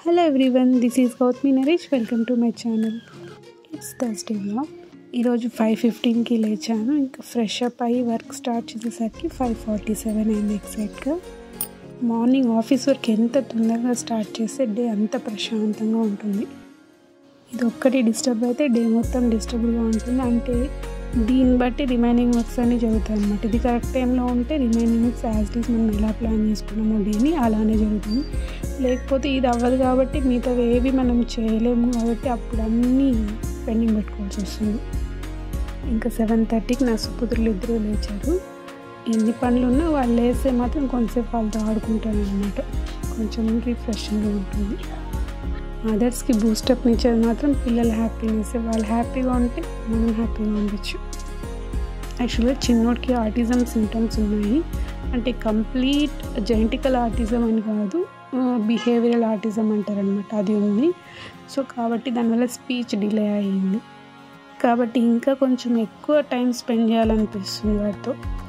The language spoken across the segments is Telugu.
hello everyone this is Gautami Naresh welcome to my channel it's Thursday blog ఈరోజు ఫైవ్ ఫిఫ్టీన్కి లేచాను ఇంకా ఫ్రెష్ అప్ అయ్యి వర్క్ స్టార్ట్ చేసేసరికి ఫైవ్ ఫార్టీ సెవెన్ అయింది ఎగ్జాక్ట్గా మార్నింగ్ ఆఫీస్ వర్క్ ఎంత తొందరగా స్టార్ట్ చేస్తే డే అంత ప్రశాంతంగా ఉంటుంది ఇది ఒక్కటి డిస్టర్బ్ అయితే డే మొత్తం డిస్టర్బ్గా ఉంటుంది అంటే దీన్ని బట్టి రిమైనింగ్ వర్క్స్ అన్నీ జరుగుతాయి అనమాట ఇది కరెక్ట్ టైంలో ఉంటే రిమైనింగ్ వర్క్స్ యాజ్ డీస్ మనం ఎలా ప్లాన్ చేసుకున్నామో డేని అలానే జరుగుతుంది లేకపోతే ఇది అవ్వదు కాబట్టి మిగతావి ఏవి మనం చేయలేము కాబట్టి అప్పుడు అన్నీ పెండింగ్ పెట్టుకోవాల్సి వస్తుంది ఇంకా సెవెన్ థర్టీకి నా సుపుత్రులు ఇద్దరు లేచారు ఎన్ని పనులు ఉన్నా వాళ్ళు లేస్తే మాత్రం కొంచెంసేపు వాళ్ళతో ఆడుకుంటాను అనమాట కొంచెం రిఫ్రెషింగ్గా ఉంటుంది అదర్స్కి బూస్టప్ ఇచ్చేది మాత్రం పిల్లల హ్యాపీనెస్ వాళ్ళు హ్యాపీగా ఉంటే మనం హ్యాపీగా ఉండొచ్చు యాక్చువల్గా చిన్నోడికి ఆటిజం సిమ్టమ్స్ ఉన్నాయి అంటే కంప్లీట్ జెనటికల్ ఆటిజం అని కాదు బిహేవియరల్ ఆటిజం అంటారనమాట అది ఉంది సో కాబట్టి దానివల్ల స్పీచ్ డిలే అయ్యింది కాబట్టి ఇంకా కొంచెం ఎక్కువ టైం స్పెండ్ చేయాలనిపిస్తుంది వాటితో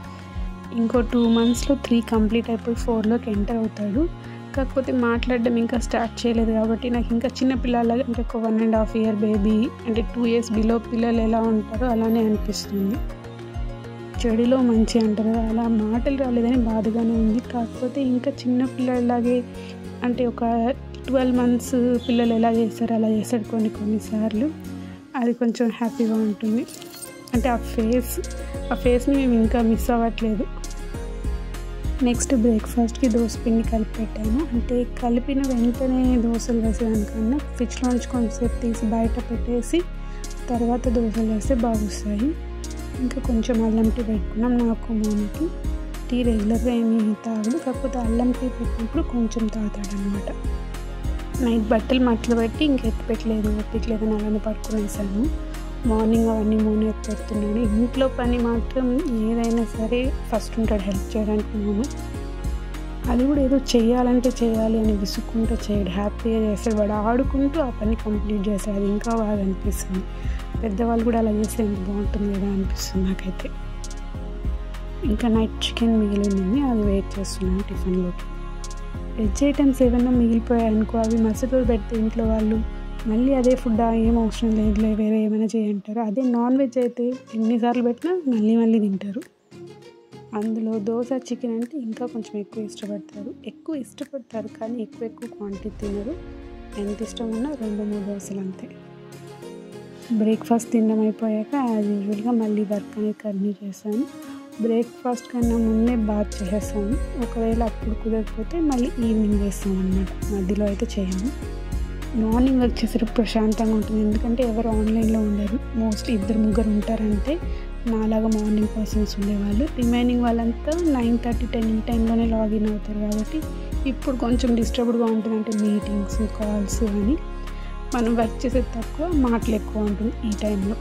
ఇంకో టూ మంత్స్లో త్రీ కంప్లీట్ అయిపోయి ఫోర్లోకి ఎంటర్ అవుతాడు కాకపోతే మాట్లాడడం ఇంకా స్టార్ట్ చేయలేదు కాబట్టి నాకు ఇంకా చిన్న పిల్లలాగా అంటే ఒక one and half year baby అంటే టూ ఇయర్స్ బిలో పిల్లలు ఎలా ఉంటారో అలానే అనిపిస్తుంది చెడులో మంచి అంటారు అలా మాటలు రాలేదని బాధగానే ఉంది కాకపోతే ఇంకా చిన్న పిల్లలాగే అంటే ఒక ట్వెల్వ్ మంత్స్ పిల్లలు ఎలా చేస్తారో అలా చేస్తాడు కొన్ని కొన్నిసార్లు అది కొంచెం హ్యాపీగా ఉంటుంది అంటే ఆ ఫేస్ ఆ ఫేస్ని మేము ఇంకా మిస్ అవ్వట్లేదు నెక్స్ట్ బ్రేక్ఫాస్ట్కి దోశ పిండి కలిపి పెట్టాను అంటే కలిపిన వెంటనే దోశలు వేసేదానికన్నా ఫ్రిడ్జ్లో నుంచి కొంచెంసేపు తీసి బయట పెట్టేసి తర్వాత దోశలు వేస్తే బాగుస్తాయి ఇంకా కొంచెం అల్లం టీ పెట్టుకున్నాం నాకు మోనికి టీ రెగ్యులర్గా ఏమీ తాగడు కాకపోతే అల్లం టీ పెట్టినప్పుడు కొంచెం తాగుతాడనమాట నైట్ బట్టలు మట్టలు పెట్టి ఇంక ఎత్తి పెట్టలేదు ఒప్పిట్లేదని అలానే పడుకునేసాను మార్నింగ్ అవన్నీ మూని ఎత్తి పెడుతున్నాడు ఇంట్లో పని మాత్రం ఏదైనా సరే ఫస్ట్ ఉంటాడు హెల్ప్ చేయడానికి నేను అది కూడా ఏదో చేయాలంటే చేయాలి అని విసుక్కుంటూ చేయడు హ్యాపీగా చేస్తాడు వాడు ఆడుకుంటూ ఆ పని కంప్లీట్ చేస్తాడు అది ఇంకా బాగా అనిపిస్తుంది పెద్దవాళ్ళు కూడా అలా చేస్తే ఎంత బాగుంటుంది కదా అనిపిస్తుంది నాకైతే ఇంకా నైట్ చికెన్ మిగిలింది అది వెయిట్ చేస్తున్నాను టిఫిన్లోకి వెజ్ ఐటమ్స్ ఏమైనా మిగిలిపోయాయి అనుకో అవి మరుసటి రోజు పెడితే ఇంట్లో వాళ్ళు మళ్ళీ అదే ఫుడ్ ఏం అవసరం లేదులే వేరే ఏమైనా చేయంటారు అదే నాన్ వెజ్ అయితే ఎన్నిసార్లు పెట్టినా మళ్ళీ మళ్ళీ తింటారు అందులో దోశ చికెన్ అంటే ఇంకా కొంచెం ఎక్కువ ఇష్టపడతారు ఎక్కువ ఇష్టపడతారు కానీ ఎక్కువ ఎక్కువ క్వాంటిటీ తినరు ఎంత ఇష్టం ఉన్నా రెండు మూడు దోశలు అంతే బ్రేక్ఫాస్ట్ తినడం అయిపోయాక యాజ్ యూజువల్గా మళ్ళీ వర్క్ అనేది కంటిన్యూ చేశాను బ్రేక్ఫాస్ట్ కన్నా ముందే బాత్ చేసేస్తాను ఒకవేళ అప్పుడు కుదరకపోతే మళ్ళీ ఈవినింగ్ చేస్తాను అనమాట మధ్యలో అయితే చేయము మార్నింగ్ వర్క్ చేసేటప్పుడు ప్రశాంతంగా ఉంటుంది ఎందుకంటే ఎవరు ఆన్లైన్లో ఉండరు మోస్ట్లీ ఇద్దరు ముగ్గురు ఉంటారంటే నాలాగా మార్నింగ్ పర్సన్స్ ఉండేవాళ్ళు రిమైనింగ్ వాళ్ళంతా నైన్ థర్టీ టెన్ ఈ టైంలోనే లాగిన్ అవుతారు కాబట్టి ఇప్పుడు కొంచెం డిస్టర్బ్డ్గా ఉంటుంది అంటే మీటింగ్స్ కాల్స్ అని మనం వర్క్ చేసేది తక్కువ మాటలు ఎక్కువ ఉంటుంది ఈ టైంలో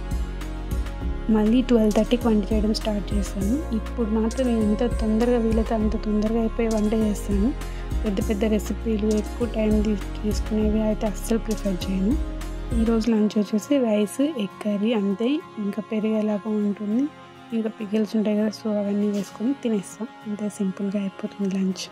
మళ్ళీ ట్వెల్వ్ థర్టీకి వంట చేయడం స్టార్ట్ చేశాను ఇప్పుడు మాత్రం ఎంత తొందరగా వీలైతే అంత తొందరగా అయిపోయి వంట చేస్తాను పెద్ద పెద్ద రెసిపీలు ఎక్కువ టైం తీసుకునేవి అయితే అస్సలు ప్రిఫర్ చేయను ఈరోజు లంచ్ వచ్చేసి రైస్ ఎగ్ కర్రీ అంతే ఇంకా పెరిగేలాగా ఉంటుంది ఇంకా పిగిల్స్ ఉంటాయి కదా సో అవన్నీ వేసుకొని తినేస్తాం అంతే సింపుల్గా అయిపోతుంది లంచ్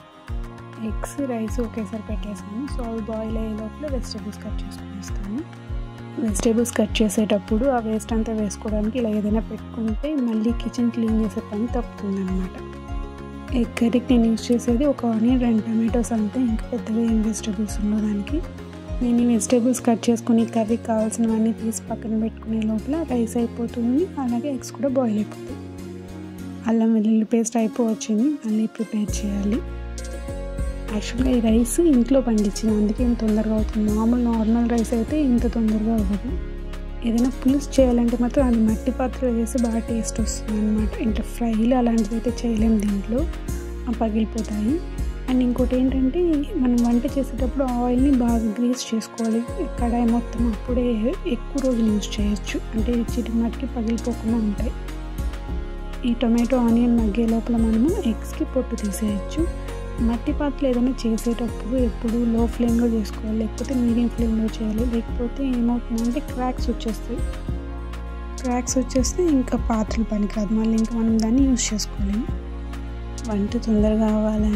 ఎగ్స్ రైస్ ఒకేసారి పెట్టేసాను సో అవి బాయిల్ అయ్యే లోపల వెజిటేబుల్స్ కట్ చేసుకునేస్తాను వెజిటేబుల్స్ కట్ చేసేటప్పుడు ఆ వేస్ట్ అంతా వేసుకోవడానికి ఇలా ఏదైనా పెట్టుకుంటే మళ్ళీ కిచెన్ క్లీన్ చేసే పని తప్పుతుంది అనమాట ఎగ్ కర్రీకి నేను యూజ్ చేసేది ఒక ఆనియన్ రెండు టమాటోస్ అంతే ఇంకా పెద్దగా ఏం వెజిటేబుల్స్ ఉండవు దానికి నేను ఈ వెజిటేబుల్స్ కట్ చేసుకుని కర్రీకి కావాల్సినవన్నీ తీసి పక్కన పెట్టుకునే లోపల రైస్ అయిపోతుంది అలాగే ఎగ్స్ కూడా బాయిల్ అయిపోతాయి అల్లం వెల్లుల్లి పేస్ట్ అయిపోవచ్చింది మళ్ళీ ప్రిపేర్ చేయాలి యాక్చువల్గా ఈ రైస్ ఇంట్లో పండించిన అందుకే ఇంత తొందరగా అవుతుంది మామూలు నార్మల్ రైస్ అయితే ఇంత తొందరగా అవ్వదు ఏదైనా పులుసు చేయాలంటే మాత్రం అది మట్టి పాత్రలో చేస్తే బాగా టేస్ట్ వస్తుంది అనమాట ఇంకా ఫ్రైలు అలాంటివి అయితే చేయలేము దీంట్లో పగిలిపోతాయి అండ్ ఇంకోటి ఏంటంటే మనం వంట చేసేటప్పుడు ఆయిల్ని బాగా గ్రీస్ చేసుకోవాలి కడాయి మొత్తం అప్పుడే ఎక్కువ రోజులు యూజ్ చేయొచ్చు అంటే చిటి మట్టికి పగిలిపోకుండా ఉంటాయి ఈ టొమాటో ఆనియన్ మగ్గే లోపల మనము ఎగ్స్కి పొట్టు తీసేయచ్చు మట్టి పాత్రలు ఏదైనా చేసేటప్పుడు ఎప్పుడు లో ఫ్లేమ్లో చేసుకోవాలి లేకపోతే మీడియం ఫ్లేమ్లో చేయాలి లేకపోతే ఏమవుతుందంటే క్రాక్స్ వచ్చేస్తాయి క్రాక్స్ వచ్చేస్తే ఇంకా పాత్రలు పనికిరాదు మళ్ళీ ఇంకా మనం దాన్ని యూజ్ చేసుకోలేము వంట తొందరగా అవ్వాలని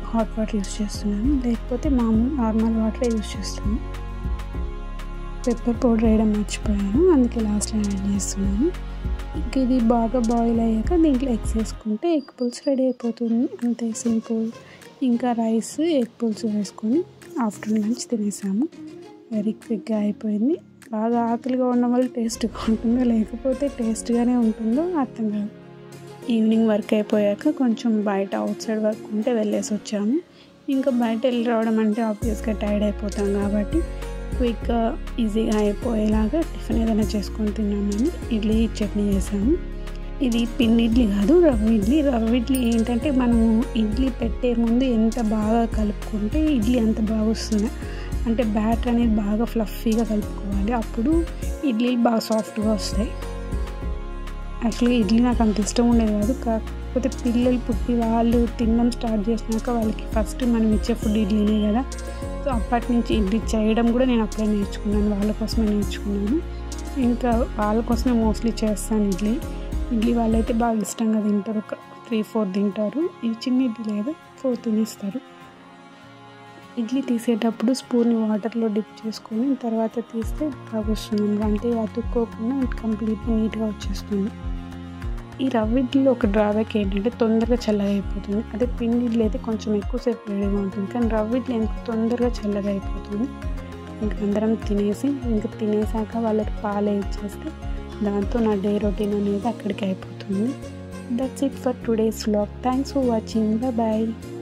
హాట్ వాటర్ యూస్ చేస్తున్నాను లేకపోతే మామూలు నార్మల్ వాటర్ యూస్ చేస్తాను పెప్పర్ పౌడర్ వేయడం మర్చిపోయాను అందుకే లాస్ట్లో యాడ్ చేస్తున్నాను ఇంక ఇది బాగా బాయిల్ అయ్యాక దీంట్లో ఎగ్స్ వేసుకుంటే ఎగ్ పులుసు రెడీ అయిపోతుంది అంతే సింపుల్ ఇంకా రైస్ ఎగ్ పులుసు వేసుకొని ఆఫ్టర్నూన్ లంచ్ తినేసాము వెరీ క్విక్గా అయిపోయింది బాగా ఆకలిగా ఉండడం వల్ల టేస్ట్గా ఉంటుందో లేకపోతే టేస్ట్గానే ఉంటుందో అర్థం కాదు ఈవినింగ్ వర్క్ అయిపోయాక కొంచెం బయట అవుట్ సైడ్ వర్క్ ఉంటే వెళ్ళేసి వచ్చాము ఇంకా బయట వెళ్ళి రావడం అంటే ఆబ్వియస్గా టైర్డ్ అయిపోతాం కాబట్టి క్విక్గా ఈజీగా అయిపోయేలాగా టిఫిన్ ఏదైనా చేసుకొని తిన్నామని ఇడ్లీ చట్నీ చేసాము ఇది పిండి ఇడ్లీ కాదు రవ్వ ఇడ్లీ రవ్వ ఇడ్లీ ఏంటంటే మనము ఇడ్లీ పెట్టే ముందు ఎంత బాగా కలుపుకుంటే ఇడ్లీ అంత బాగా వస్తుంది అంటే బ్యాటర్ అనేది బాగా ఫ్లఫీగా కలుపుకోవాలి అప్పుడు ఇడ్లీలు బాగా సాఫ్ట్గా వస్తాయి యాక్చువల్లీ ఇడ్లీ నాకు అంత ఇష్టం ఉండేది కాదు కాకపోతే పిల్లలు పుట్టి వాళ్ళు తినడం స్టార్ట్ చేసినాక వాళ్ళకి ఫస్ట్ మనం ఇచ్చే ఫుడ్ ఇడ్లీనే కదా సో అప్పటి నుంచి ఇడ్లీ చేయడం కూడా నేను అప్పుడే నేర్చుకున్నాను వాళ్ళ కోసమే నేర్చుకున్నాను ఇంకా వాళ్ళ కోసమే మోస్ట్లీ చేస్తాను ఇడ్లీ ఇడ్లీ వాళ్ళైతే బాగా ఇష్టంగా తింటారు ఒక త్రీ ఫోర్ తింటారు ఇవి చిన్న ఇడ్లీ లేదా ఫోర్ తినేస్తారు ఇడ్లీ తీసేటప్పుడు స్పూన్ని వాటర్లో డిప్ చేసుకొని తర్వాత తీస్తే బాగా వస్తుంది అంటే అతుక్కోకుండా కంప్లీట్గా నీట్గా వచ్చేస్తుంది ఈ రవ్వ ఇడ్లీలో ఒక డ్రాబ్యాక్ ఏంటంటే తొందరగా చల్లగా అయిపోతుంది అదే పిండి ఇడ్లీ అయితే కొంచెం ఎక్కువసేపు వేడిగా ఉంటుంది కానీ రవ్వ ఇడ్లీ ఎందుకు తొందరగా చల్లగా అయిపోతుంది ఇంక అందరం తినేసి ఇంకా తినేసాక వాళ్ళకి పాలు ఇచ్చేస్తే దాంతో నా డే రొటీన్ అనేది అక్కడికి అయిపోతుంది that's it for today's vlog thanks for watching bye